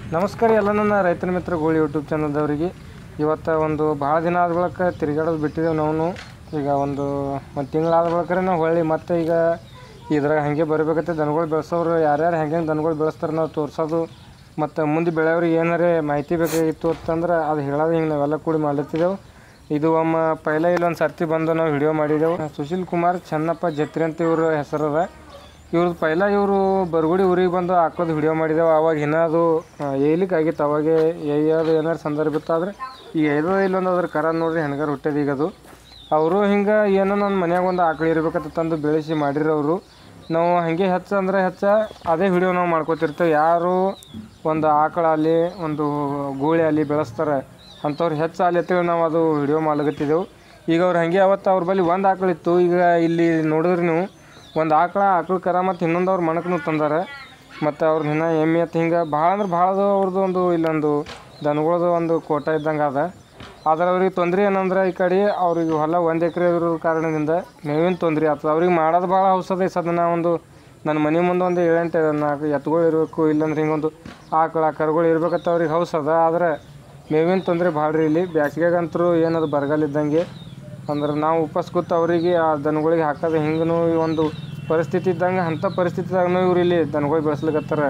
ನಮಸ್ಕಾರ ಎಲ್ಲ ನನ್ನ ರೈತರ ಮಿತ್ರ ಗೋಳಿ ಯೂಟ್ಯೂಬ್ ಚಾನಲ್ದವರಿಗೆ ಇವತ್ತು ಒಂದು ಭಾಳ ದಿನ ಆದ ಬಳಿಕ ತಿರುಗಾಡೋದು ಬಿಟ್ಟಿದ್ದೇವೆ ನಾವು ಈಗ ಒಂದು ಒಂದು ತಿಂಗಳಾದ ಬಳಿಕ ನಾವು ಹೊಳ್ಳಿ ಮತ್ತೆ ಈಗ ಇದ್ರಾಗ ಹಾಗೆ ಬರಬೇಕತ್ತೆ ದನಗಳು ಬೆಳೆಸೋರು ಯಾರ್ಯಾರು ಹೆಂಗೆ ಹೆಂಗೆ ದನಗಳು ಬೆಳೆಸ್ತಾರೆ ನಾವು ತೋರಿಸೋದು ಮತ್ತು ಮುಂದೆ ಬೆಳೆಯೋರಿಗೆ ಏನಾರೇ ಮಾಹಿತಿ ಬೇಕಾಗಿತ್ತು ಅಂತಂದ್ರೆ ಅದು ಹೇಳೋದು ಹಿಂಗೆ ನಾವೆಲ್ಲ ಕೂಡಿ ಮಾಡ್ಲತ್ತಿದ್ದೆವು ಇದು ಒಮ್ಮ ಪೈಲ ಇಲ್ಲೊಂದು ಸರ್ತಿ ಬಂದು ನಾವು ವಿಡಿಯೋ ಮಾಡಿದೆವು ಸುಶೀಲ್ ಕುಮಾರ್ ಚೆನ್ನಪ್ಪ ಜತ್ರಿ ಅಂತ ಇವ್ರ ಹೆಸರದ ಇವ್ರದ್ದು ಪೈಲ ಇವರು ಬರಗುಡಿ ಊರಿಗೆ ಬಂದು ಹಾಕೋದು ವಿಡಿಯೋ ಮಾಡಿದೆವು ಅವಾಗ ಇನ್ನೂ ಅದು ಏಲಿಕ್ಕೆ ಆಗಿತ್ತು ಅವಾಗೆ ಏಯ್ಯೋದು ಏನಾರು ಸಂದರ್ಭ ಇತ್ತು ಆದರೆ ಈಗ ಏದೋ ಇಲ್ಲೊಂದು ಅದ್ರ ಕರ ನೋಡ್ರಿ ಹೆಣ್ಗಾರ ಹುಟ್ಟದ ಈಗ ಅದು ಅವರು ಹಿಂಗೆ ಏನೋ ನನ್ನ ಮನ್ಯಾಗ ಒಂದು ಆಕಳು ಇರ್ಬೇಕಂತ ತಂದು ಬೆಳೆಸಿ ಮಾಡಿರೋರು ನಾವು ಹಾಗೆ ಹೆಚ್ಚು ಅಂದರೆ ಹೆಚ್ಚ ಅದೇ ವಿಡಿಯೋ ನಾವು ಮಾಡ್ಕೋತಿರ್ತೇವೆ ಯಾರು ಒಂದು ಆಕಳಲ್ಲಿ ಒಂದು ಗೂಳಿ ಅಲ್ಲಿ ಬೆಳೆಸ್ತಾರೆ ಅಂಥವ್ರು ಹೆಚ್ಚು ಅಲ್ಲಿ ಅಂತೇಳಿ ನಾವು ಅದು ವಿಡಿಯೋ ಮಾಡ್ಲಕತ್ತಿದ್ದೆವು ಈಗ ಅವ್ರು ಹಾಗೆ ಅವತ್ತು ಅವ್ರ ಬಳಿ ಒಂದು ಆಕಳಿತ್ತು ಈಗ ಇಲ್ಲಿ ನೋಡಿದ್ರೆ ನೀವು ಒಂದು ಆಕಳ ಆಕಳ ಕರ ಮತ್ತು ಇನ್ನೊಂದು ಅವ್ರ ಮಣಕನು ತಂದಾರೆ ಮತ್ತು ಅವ್ರದ್ದು ಇನ್ನೂ ಎಮ್ಮೆ ಮತ್ತು ಹಿಂಗೆ ಭಾಳ ಅಂದ್ರೆ ಭಾಳ ಅವ್ರದ್ದು ಒಂದು ಇಲ್ಲೊಂದು ದನಗಳದು ಒಂದು ಕೋಟ ಇದ್ದಂಗೆ ಅದ ಆದ್ರೆ ಅವ್ರಿಗೆ ತೊಂದರೆ ಏನಂದ್ರೆ ಈ ಕಡೆ ಅವ್ರಿಗೆ ಹೊಲ ಒಂದು ಎಕರೆ ಇರೋ ಕಾರಣದಿಂದ ಮೇವಿನ ತೊಂದರೆ ಆಗ್ತದೆ ಅವ್ರಿಗೆ ಮಾಡೋದು ಭಾಳ ಔಷಧ ಸದ ನಾ ಒಂದು ನನ್ನ ಮನೆ ಮುಂದೆ ಒಂದು ಏಳೆಂಟು ನಾಲ್ಕು ಎತ್ತುಗಳು ಇರಬೇಕು ಇಲ್ಲಾಂದ್ರೆ ಹಿಂಗೊಂದು ಆಕಳ ಕರುಗಳು ಇರ್ಬೇಕಂತ ಅವ್ರಿಗೆ ಔಷಧ ಆದರೆ ಮೇವಿನ ತೊಂದರೆ ಭಾಳ ರೀ ಇಲ್ಲಿ ಬ್ಯಾಸಿಗೆಗಂತರೂ ಏನದು ಬರಗಾಲ ಇದ್ದಂಗೆ ಅಂದ್ರೆ ನಾವು ಉಪವಾಸ ಕೂತು ಅವರಿಗೆ ಆ ದನಗಳಿಗೆ ಹಾಕೋದು ಹಿಂಗೂ ಒಂದು ಪರಿಸ್ಥಿತಿ ಇದ್ದಂಗೆ ಅಂಥ ಪರಿಸ್ಥಿತಿದಾಗೂ ಇವ್ರು ಇಲ್ಲಿ ದನಗಳು ಬೆಳೆಸ್ಲಿಕತ್ತಾರ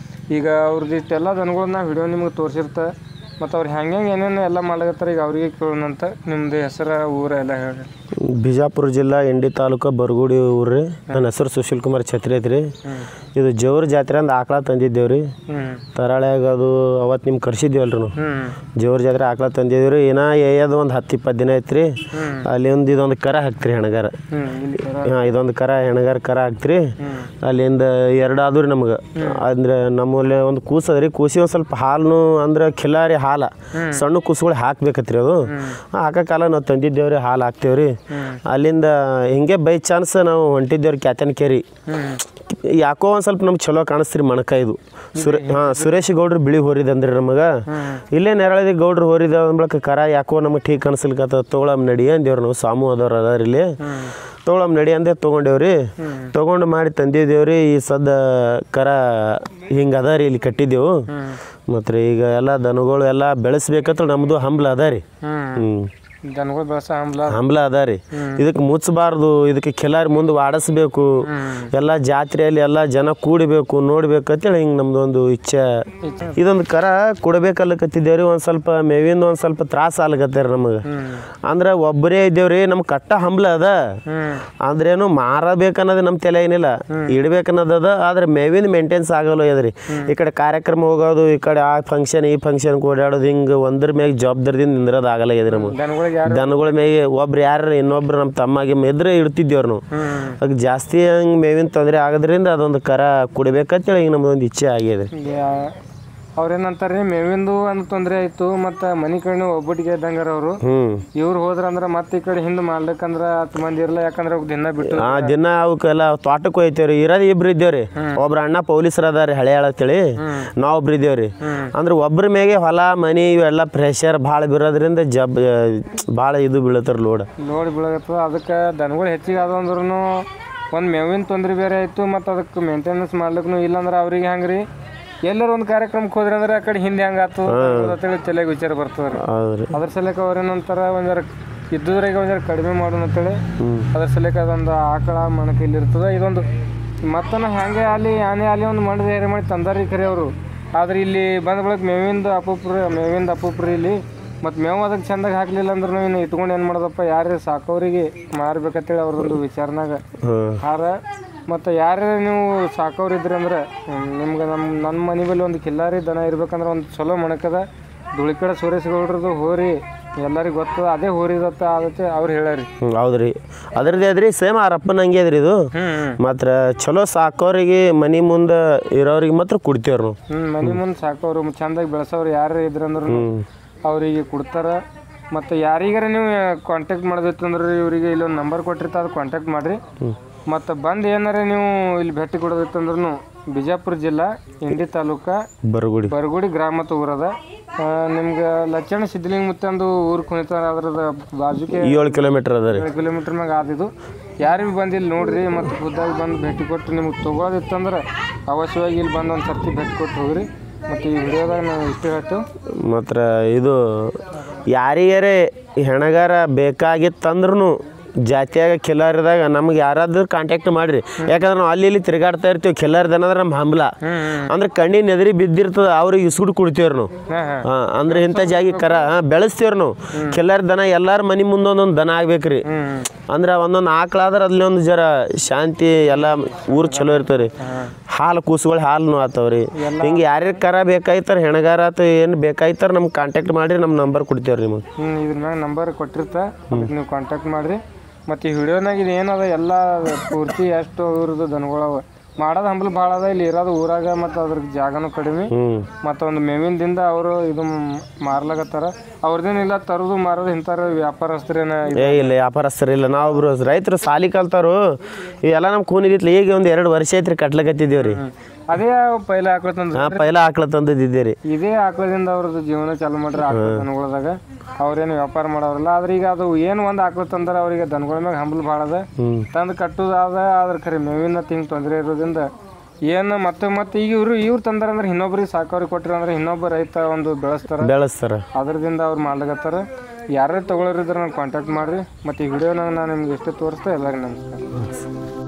ಈಗ ಅವ್ರದ್ದು ಇಷ್ಟೆಲ್ಲ ದನಗಳನ್ನ ವಿಡಿಯೋ ನಿಮ್ಗೆ ತೋರಿಸಿರ್ತೆ ಮತ್ತು ಅವ್ರು ಹೆಂಗೆ ಹೆಂಗೆ ಏನೇನು ಎಲ್ಲ ಮಾಡ್ಲಕತ್ತಾರ ಈಗ ಅವರಿಗೆ ಕೇಳೋಣಂತ ನಿಮ್ಮದು ಹೆಸರು ಊರ ಎಲ್ಲ ಹೇಳಿ ಬಿಜಾಪುರ ಜಿಲ್ಲಾ ಇಂಡಿ ತಾಲೂಕು ಬರಗುಡಿ ಊರು ರೀ ನನ್ನ ಹೆಸರು ಸುಶೀಲ್ ಕುಮಾರ್ ಛತ್ರಿ ಐತ್ರಿ ಇದು ಜೋರ್ ಜಾತ್ರೆ ಅಂದ ಆಕಳ ತಂದಿದ್ದೇವೆ ರೀ ಹ್ಞೂ ತರಾಳ್ಯಾಗ ಅದು ಅವತ್ತು ನಿಮ್ಗೆ ಕರ್ಸಿದ್ದೀವಲ್ಲ ರೀ ನಾವು ಹ್ಞೂ ಜೋರ್ ಜಾತ್ರೆ ಆಕಳ ತಂದಿದ್ದೀವಿ ರೀ ಏನೋ ಏಯದು ಒಂದು ಹತ್ತು ಇಪ್ಪತ್ತು ದಿನ ಐತ್ರಿ ಅಲ್ಲಿ ಒಂದು ಇದೊಂದು ಕರ ಹಾಕ್ತಿರಿ ಹೆಣಗಾರ ಹ್ಞೂ ಇಲ್ಲಿ ಕರ ಹಾಂ ಇದೊಂದು ಕರ ಹೆಣಗಾರ ಕರ ಹಾಕ್ತಿರಿ ಅಲ್ಲಿಂದ ಎರಡು ಆದ್ವು ರೀ ನಮ್ಗೆ ಅಂದ್ರೆ ನಮ್ಮಲ್ಲಿ ಒಂದು ಕೂಸು ಅದ ರೀ ಕೂಸಿ ಒಂದು ಸ್ವಲ್ಪ ಹಾಲು ಅಂದ್ರೆ ಖಿಲಾರಿ ಹಾಲ ಸಣ್ಣ ಕೂಸುಗಳು ಹಾಕ್ಬೇಕತ್ರಿ ಅದು ಹಾಕೋ ಕಾಲ ನಾವು ತಂದಿದ್ದೇವೆ ರೀ ಹಾಲು ಹಾಕ್ತೇವೆ ರೀ ಅಲ್ಲಿಂದ ಹಿಂಗೆ ಬೈ ಚಾನ್ಸ್ ನಾವು ಹೊಂಟಿದ್ದೇವೆ ರೀ ಕ್ಯಾತನ್ ಕೇರಿ ಯಾಕೋ ಒಂದು ಸ್ವಲ್ಪ ನಮ್ಗೆ ಚಲೋ ಕಾಣಿಸ್ತ್ರಿ ಮಣಕ ಇದು ಸುರೇ ಹಾಂ ಸುರೇಶ್ ಗೌಡ್ರು ಬಿಳಿ ಹೋರಿದಂದ್ರಿ ನಮಗೆ ಇಲ್ಲೇ ನೆರಳದಿ ಗೌಡ್ರು ಹೋರಿದ ಅಂದ್ಬಳಕ ಕರ ಯಾಕೋ ನಮಗೆ ಟೀಕ್ ಅನ್ಸಲ್ಕತ್ತ ತೊಗೊಳಮ್ ನಡಿ ಅಂದೇವ್ರಿ ನಾವು ಸಾಮು ಅದವ್ರು ಅದಾರ ಇಲ್ಲಿ ತೊಗೊಳಮ್ ನಡಿ ಅಂದೇ ತೊಗೊಂಡೇವ್ರಿ ತೊಗೊಂಡು ಮಾಡಿ ತಂದಿದ್ದೇವ್ರಿ ಈ ಸದ್ದ ಕರ ಹಿಂಗೆ ಅದ ರೀ ಇಲ್ಲಿ ಕಟ್ಟಿದ್ದೆವು ಮತ್ತು ರೀ ಈಗ ಎಲ್ಲ ದನಗಳು ಎಲ್ಲ ಬೆಳೆಸ್ಬೇಕಂತ ನಮ್ಮದು ಹಂಬ್ಲ ಅದ ರೀ ಹ್ಞೂ ಹ್ಞೂ ದನಗಳು ಬೆಳೆಸ ಹಂಬ್ಲ ಹಂಬ್ಲ ಅದ ರೀ ಇದಕ್ಕೆ ಮುಚ್ಚಬಾರ್ದು ಇದಕ್ಕೆ ಖಿಲಾರಿ ಮುಂದೆ ವಾಡಿಸ್ಬೇಕು ಎಲ್ಲ ಜಾತ್ರೆಯಲ್ಲಿ ಎಲ್ಲ ಜನ ಕೂಡಬೇಕು ನೋಡ್ಬೇಕು ಅಂತೇಳಿ ಹಿಂಗೆ ನಮ್ದು ಒಂದು ಇಚ್ಛೆ ಇದೊಂದು ಕರ ಕೊಡ್ಬೇಕಲ್ಲಕತ್ತಿದ್ದೇವ್ರಿ ಒಂದು ಸ್ವಲ್ಪ ಮೇವಿಂದ ಒಂದು ಸ್ವಲ್ಪ ತ್ರಾಸ ಆಗ್ಲಕತ್ತಾರ ನಮಗೆ ಅಂದ್ರೆ ಒಬ್ಬರೇ ಇದ್ದೇವ್ರಿ ನಮ್ಮ ಕಟ್ಟ ಹಂಬ್ಲ ಅದ ಹ್ಞೂ ಅಂದ್ರೇನು ಮಾರಬೇಕನ್ನೋದು ನಮ್ಮ ತಲೆ ಏನಿಲ್ಲ ಇಡ್ಬೇಕನ್ನೋದು ಅದ ಆದ್ರೆ ಮೇವಿನ ಮೇಂಟೆನ್ಸ್ ಆಗಲ್ಲ ಅದ್ರಿ ಈ ಕಡೆ ಕಾರ್ಯಕ್ರಮ ಹೋಗೋದು ಈ ಕಡೆ ಆ ಫಂಕ್ಷನ್ ಈ ಫಂಕ್ಷನ್ ಓಡಾಡೋದು ಹಿಂಗೆ ಒಂದ್ರ ಮ್ಯಾಗ ಜವಾಬ್ದಾರಿದಿಂದ ನಿಂದ್ರೋದು ಆಗಲ್ಲ ಇದ್ರಿ ನಮಗೆ ದನಗಳಿಗೆ ಯಾರು ದನಗಳ ಮೇಗೆ ಒಬ್ರು ಯಾರು ಇನ್ನೊಬ್ರು ನಮ್ಮ ತಮ್ಮಗೆ ಎದುರು ಇಡ್ತಿದ್ದೇವ್ರು ನಾವು ಹ್ಞೂ ಅದಕ್ಕೆ ಜಾಸ್ತಿ ಹಂಗೆ ಮೇವಿನ ತೊಂದರೆ ಆಗೋದ್ರಿಂದ ಅದೊಂದು ಕರ ಕುಡಿಬೇಕಂತೇಳಿ ಈಗ ನಮ್ದೊಂದು ಇಚ್ಛೆ ಆಗಿದೆ ಅವ್ರೇನಂತಾರೆ ರೀ ಮೇವಿಂದು ಒಂದು ತೊಂದರೆ ಆಯಿತು ಮತ್ತು ಮನೆ ಕಡೆ ಒಬ್ಬಟ್ಟಿಗೆ ಇದ್ದಂಗಾರ ಅವರು ಹ್ಞೂ ಇವ್ರು ಹೋದ್ರಂದ್ರೆ ಮತ್ತೆ ಈ ಕಡೆ ಹಿಂದೆ ಮಾಡ್ಬೇಕಂದ್ರೆ ಹತ್ತು ಮಂದಿ ಇರಲ್ಲ ಯಾಕಂದ್ರೆ ಅವ್ಕೆ ದಿನ ಬಿಟ್ಟು ಆ ದಿನ ಅವಕ್ಕೆಲ್ಲ ತೋಟಕ್ಕೆ ಹೋಯ್ತೇವ್ರಿ ಇರೋದು ಇಬ್ರು ಇದ್ದೇವ್ರಿ ಒಬ್ರು ಅಣ್ಣ ಪೊಲೀಸರು ಅದಾರಿ ಹಳೆ ಹೇಳತ್ತೇಳಿ ನಾವು ಒಬ್ರು ಇದ್ದೇವ್ರಿ ಅಂದ್ರೆ ಒಬ್ರ ಮೇಗೆ ಹೊಲ ಮನಿ ಇವೆಲ್ಲ ಪ್ರೆಷರ್ ಭಾಳ ಬಿರೋದ್ರಿಂದ ಜಬ್ ಭಾಳ ಇದು ಬೀಳತ್ತಾರ ಲೋಡ್ ನೋಡಿ ಬೀಳಗತ್ತದ ಅದಕ್ಕೆ ದನಗಳು ಹೆಚ್ಚಿಗೆ ಆದ ಅಂದ್ರೂ ಒಂದು ಮೇವಿನ ತೊಂದರೆ ಬೇರೆ ಆಯಿತು ಮತ್ತು ಅದಕ್ಕೆ ಮೇಂಟೆನೆನ್ಸ್ ಮಾಡ್ಲಿಕ್ಕೂ ಇಲ್ಲಾಂದ್ರೆ ಅವ್ರಿಗೆ ಹೆಂಗೆ ರೀ ಎಲ್ಲರೂ ಒಂದು ಕಾರ್ಯಕ್ರಮಕ್ಕೆ ಹೋದ್ರೆ ಅಂದ್ರೆ ಆ ಕಡೆ ಹಿಂದೆ ಹೆಂಗೆ ಆತು ಅಂತೇಳಿ ತಲೆಗೆ ವಿಚಾರ ಬರ್ತದೆ ರೀ ಹೌದ್ರಿ ಅದ್ರ ಸಲಕ್ಕೆ ಅವ್ರೇನಂತಾರ ಒಂದರ ಇದ್ದುದ್ರಾಗ ಒಂದರ ಕಡಿಮೆ ಮಾಡೋಣ ಅಂತೇಳಿ ಅದ್ರ ಸಲಕ್ಕೆ ಅದೊಂದು ಆಕಳ ಮಣಕ ಇಲ್ಲಿ ಇರ್ತದೆ ಇದೊಂದು ಮತ್ತನ ಹಾಗೆ ಅಲ್ಲಿ ಆನೆ ಅಲ್ಲಿ ಒಂದು ಮಂಡ ಧೈರ್ಯ ಮಾಡಿ ತಂದಾರಿ ಖರೆ ಅವರು ಆದ್ರೆ ಇಲ್ಲಿ ಬಂದ ಬಳಿಕ ಮೇವಿಂದ ಅಪುಪ್ರ ಮೇವಿಂದ ಅಪುಪ್ರ ಇಲ್ಲಿ ಮತ್ತು ಮೇವು ಅದಕ್ಕೆ ಚಂದಾಗಿ ಹಾಕ್ಲಿಲ್ಲ ಅಂದ್ರೆ ಇನ್ನು ಇಟ್ಕೊಂಡು ಏನು ಮಾಡೋದಪ್ಪ ಯಾರು ಸಾಕೋರಿಗೆ ಮಾರ್ಬೇಕಂತೇಳಿ ಅವ್ರದೊಂದು ವಿಚಾರನಾಗ ಹ್ಮ್ ಹಾರ ಮತ್ತು ಯಾರೇ ನೀವು ಸಾಕೋರು ಇದ್ರಿ ಅಂದ್ರೆ ನಿಮ್ಗೆ ನಮ್ಮ ನನ್ನ ಮನೆ ಬಳಿ ಒಂದು ಕಿಲ್ಲಾರಿ ದನ ಇರ್ಬೇಕಂದ್ರೆ ಒಂದು ಚಲೋ ಮಣಕದ ದುಳಿಕಡ ಸುರೇಶ್ ಗೌಡ್ರದ್ದು ಹೋರಿ ಎಲ್ಲರಿಗೆ ಗೊತ್ತದ ಅದೇ ಹೋರಿದತ್ತ ಆದತ್ತೆ ಅವ್ರು ಹೇಳ್ಯಾರಿ ಹ್ಮ್, ಹೌದ್ರಿ ಅದ್ರದ್ದೇ ಅದ್ರಿ ಸೇಮ್ ಆ ರಪ್ಪನ ಹಂಗೆ ಅದ್ರಿ ಇದು ಹ್ಮ್ ಮಾತ್ರ ಚಲೋ ಸಾಕೋರಿಗೆ ಮನಿ ಮುಂದೆ ಇರೋರಿಗೆ ಮಾತ್ರ ಕುಡ್ತೇವ್ರಿ ನಾವು ಹ್ಮ್ ಮನೆ ಮುಂದೆ ಸಾಕೋರು ಚಂದಾಗಿ ಬೆಳೆಸೋರು ಯಾರು ಇದ್ರಂದ್ರು ಅವರಿಗೆ ಕೊಡ್ತಾರ ಮತ್ತು ಯಾರಿಗಾರ ನೀವು ಕಾಂಟ್ಯಾಕ್ಟ್ ಮಾಡೋದಿತ್ತಂದ್ರೆ ಇವರಿಗೆ ಇಲ್ಲೊಂದು ನಂಬರ್ ಕೊಟ್ಟಿರ್ತಾರೆ ಅದು ಕಾಂಟ್ಯಾಕ್ಟ್ ಮಾಡಿರಿ ಮತ್ತು ಬಂದು ಏನಾರ ನೀವು ಇಲ್ಲಿ ಭೇಟಿ ಕೊಡೋದಿತ್ತಂದ್ರೂ ಬಿಜಾಪುರ ಜಿಲ್ಲಾ ಇಂಡಿ ತಾಲೂಕ ಬರಗುಡಿ ಬರಗುಡಿ ಗ್ರಾಮ ಅಂತ ಊರದ ನಿಮ್ಗೆ ಲಚ್ಚಣ ಸಿದ್ಧಲಿಂಗ ಮುತ್ತಂದು ಊರು ಕುಣಿತಾರ ಅದ್ರದ ಬಾಜುಗೆ ಏಳು ಕಿಲೋಮೀಟರ್ ಅದ ರೀ ಏಳು ಕಿಲೋಮೀಟ್ರ್ ಮ್ಯಾಗ ಆದಿದ್ದು ಯಾರಿಗೆ ಬಂದಿಲ್ಲ ನೋಡ್ರಿ ಮತ್ತು ಖುದ್ದಾಗಿ ಬಂದು ಭೇಟಿ ಕೊಟ್ಟು ನಿಮ್ಗೆ ತೊಗೊಳೋದಿತ್ತಂದ್ರೆ ಅವಶ್ಯವಾಗಿ ಇಲ್ಲಿ ಬಂದು ಒಂದು ಸರ್ತಿ ಭೇಟಿ ಕೊಟ್ಟು ಹೋಗ್ರಿ ಮತ್ತು ಈ ವಿಡಿಯೋದಾಗ ನಾವು ಇಷ್ಟು ಹೇಳ್ತೇವೆ ಮಾತ್ರ ಇದು ಯಾರಿಗಾರೆ ಹೆಣಗಾರ ಬೇಕಾಗಿತ್ತಂದ್ರೂ ಜಾತಿಯಾಗ ಕಿಲಾರಿದಾಗ ನಮ್ಗೆ ಯಾರಾದ್ರೂ ಕಾಂಟ್ಯಾಕ್ಟ್ ಮಾಡಿರಿ ಯಾಕಂದ್ರೆ ನಾವು ಅಲ್ಲಿ ಇಲ್ಲಿ ತಿರುಗಾಡ್ತಾ ಇರ್ತೀವಿ ಕಿಲಾರಿದ ಅನ್ನೋದ್ರೆ ನಮ್ಮ ಹಂಬಲ ಅಂದ್ರೆ ಕಣ್ಣಿನ ಎದುರಿ ಬಿದ್ದಿರ್ತದೆ ಅವ್ರಿಗೆ ಇಸ್ಗುಡ್ ಕೊಡ್ತೀವ್ರಿ ನಾವು ಹಾಂ ಹಾಂ ಹಾಂ ಅಂದ್ರೆ ಇಂಥ ಜಾಗಿ ಕರ ಹಾಂ ಬೆಳೆಸ್ತೀವ್ರಿ ನಾವು ಕಿಲಾರಿ ದನ ಎಲ್ಲಾರ ಮನೆ ಮುಂದೆ ಒಂದೊಂದು ದನ ಆಗ್ಬೇಕ್ರಿ ಹ್ಞೂ ಅಂದ್ರೆ ಒಂದೊಂದು ಆಕಳಾದ್ರೆ ಅಲ್ಲಿ ಒಂದು ಜರ ಶಾಂತಿ ಎಲ್ಲ ಊರು ಚಲೋ ಇರ್ತವೆ ರೀ ಹಾಲು ಕೂಸುಗಳು ಹಾಲು ಆತವ್ರಿ ಹಿಂಗೆ ಯಾರ್ಯಾರು ಕರ ಬೇಕಾಯ್ತಾರ ಹೆಣಗಾರ ಆತ ಏನು ಬೇಕಾಯ್ತಾರ ನಮ್ಗೆ ಕಾಂಟ್ಯಾಕ್ಟ್ ಮಾಡಿರಿ ನಮ್ಮ ನಂಬರ್ ಕೊಡ್ತೇವ್ರಿ ನಿಮಗೆ ಹ್ಞೂ ಇದ್ರ ಮ್ಯಾಗ ನಂಬರ್ ಕೊಟ್ಟಿರ್ತ ಅದಕ್ಕೆ ನೀವು ಕಾಂಟ್ಯಾಕ್ಟ್ ಮಾಡಿರಿ ಮತ್ತು ಈ ವಿಡಿಯೋನಾಗ ಇದು ಏನದ ಎಲ್ಲ ಪೂರ್ತಿ ಎಷ್ಟು ಇವ್ರದ್ದು ದನಗಳವ ಮಾಡೋದು ಹಂಬಲ್ ಭಾಳ ಅದ ಇಲ್ಲಿ ಇರೋದು ಊರಾಗ ಮತ್ತು ಅದ್ರ ಜಾಗನೂ ಕಡಿಮೆ ಹ್ಞೂ ಮತ್ತು ಒಂದು ಮೇವಿನದಿಂದ ಅವರು ಇದು ಮಾರ್ಲಾಗತ್ತಾರ ಅವ್ರದ್ದೇನಿಲ್ಲ ತರೋದು ಮಾರೋದು ಇಂಥವ್ರ ವ್ಯಾಪಾರಸ್ಥರೇನ ಏ ಇಲ್ಲ ವ್ಯಾಪಾರಸ್ಥರು ಇಲ್ಲ ನಾವೊಬ್ರು ರೈತರು ಸಾಲಿ ಕಲ್ತಾರು ಇವೆಲ್ಲ ನಮ್ಮ ಕೂನಿಗಿತ್ಲ ಈಗ ಒಂದು ಎರಡು ವರ್ಷ ಐತ್ರಿ ಕಟ್ಲಕತ್ತಿದ್ದೇವೆ ರೀ ಅದೇ ಪೈಲ ಹಾಕ್ಲತ್ತಂದ್ರೆ ಹಾಂ ಪೈಲ ಆಕಳ ತಂದಿದ್ದೆ ರೀ ಇದೇ ಆಕಳದಿಂದ ಅವ್ರದ್ದು ಜೀವನ ಚಾಲು ಮಾಡ್ರಿ ಆಕಳ ದನಗಳದಾಗ ಅವ್ರೇನು ವ್ಯಾಪಾರ ಮಾಡೋರಲ್ಲ ಆದ್ರೆ ಈಗ ಅದು ಏನು ಒಂದು ಆಕಳತ್ತಂದ್ರೆ ಅವ್ರಿಗೆ ದನಗಳ ಮ್ಯಾಗ ಹಂಬಲ್ ಭಾಳ ಅದ ಹ್ಞೂ ತಂದು ಕಟ್ಟುದಾದ ಆದ್ರೆ ಖರೆ ಮೇವಿನ ಹಿಂಗೆ ತೊಂದರೆ ಇರೋದ್ರಿಂದ ಏನು ಮತ್ತೆ ಮತ್ತೆ ಈಗ ಇವರು ಇವ್ರು ತಂದಾರ ಅಂದ್ರೆ ಇನ್ನೊಬ್ರಿಗೆ ಸಾಕವ್ರಿಗೆ ಕೊಟ್ಟಿರ ಅಂದ್ರೆ ಇನ್ನೊಬ್ಬ ರೈತ ಒಂದು ಬೆಳೆಸ್ತಾರ ಬೆಳೆಸ್ತಾರ ಅದ್ರದಿಂದ ಅವ್ರು ಮಾಡ್ಲಾಗತ್ತಾರ ಯಾರ್ಯಾರು ತಗೊಳ್ಳೋರಿದ್ರೆ ನಂಗೆ ಕಾಂಟ್ಯಾಕ್ಟ್ ಮಾಡಿರಿ ಮತ್ತು ಈ ವಿಡಿಯೋನಾಗ ನಾನು ನಿಮ್ಗೆ ಎಷ್ಟು ತೋರಿಸ್ತಾ ಎಲ್ಲರಿಗೂ ನಮಸ್ಕಾರ